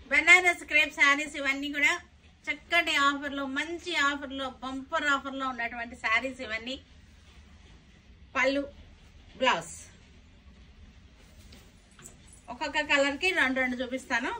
Banaras crepe saris ఇవన్నీ కూడా చక్కటి ఆఫర్లో మంచి ఆఫర్లో బంపర్ ఆఫర్లో ఉన్నటువంటి శారీస్ ఇవన్నీ పళ్ళు బ్లౌజ్ ఒక్కొక్క కలర్కి రెండు రెండు చూపిస్తాను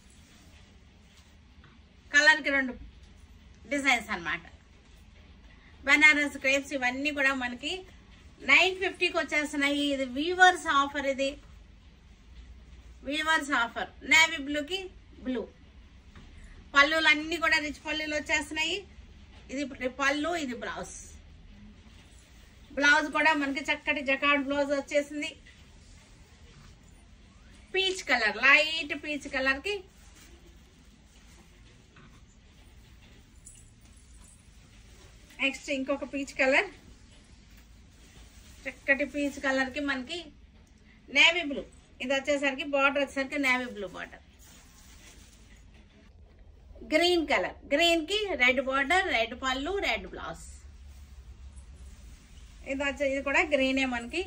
కలర్కి రెండు డిజైన్స్ అన్నమాట బనారస్ క్రేప్స్ ఇవన్నీ కూడా మనకి నైన్ ఫిఫ్టీకి వచ్చేస్తున్నాయి ఇది వీవర్స్ ఆఫర్ ఇది వీవర్స్ ఆఫర్ నేవీ బ్లూకి బ్లూ పళ్ళులు అన్ని కూడా రిచ్ పళ్ళులు వచ్చేస్తున్నాయి ఇది పళ్ళు ఇది బ్లౌజ్ బ్లౌజ్ కూడా మనకి చక్కటి జకాడ్ బ్లౌజ్ వచ్చేసింది peach colour light peach colour కి నెక్స్ట్ ఇంకొక పీచ్ కలర్ చక్కటి పీచ్ కలర్ కి మనకి నేవీ బ్లూ ఇది వచ్చేసరికి బార్డర్ వచ్చేసరికి navy blue border green colour green కి రెడ్ బార్డర్ రెడ్ పళ్ళు రెడ్ బ్లౌజ్ ఇది వచ్చే ఇది కూడా గ్రీనే మనకి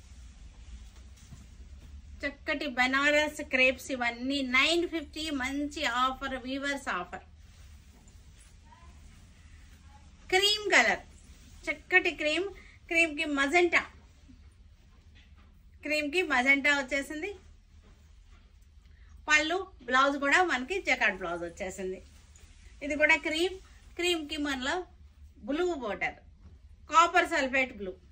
చక్కటి బనారస్ క్రేప్స్ ఇవన్నీ నైన్ ఫిఫ్టీ మంచి offer weavers offer cream colour చక్కటి క్రీమ్ క్రీమ్ కి మజెంటా క్రీమ్ కి మజెంటా వచ్చేసింది పళ్ళు బ్లౌజ్ కూడా మనకి జకాట్ బ్లౌజ్ వచ్చేసింది ఇది కూడా క్రీమ్ క్రీమ్ కి మనలో blue border copper sulphate blue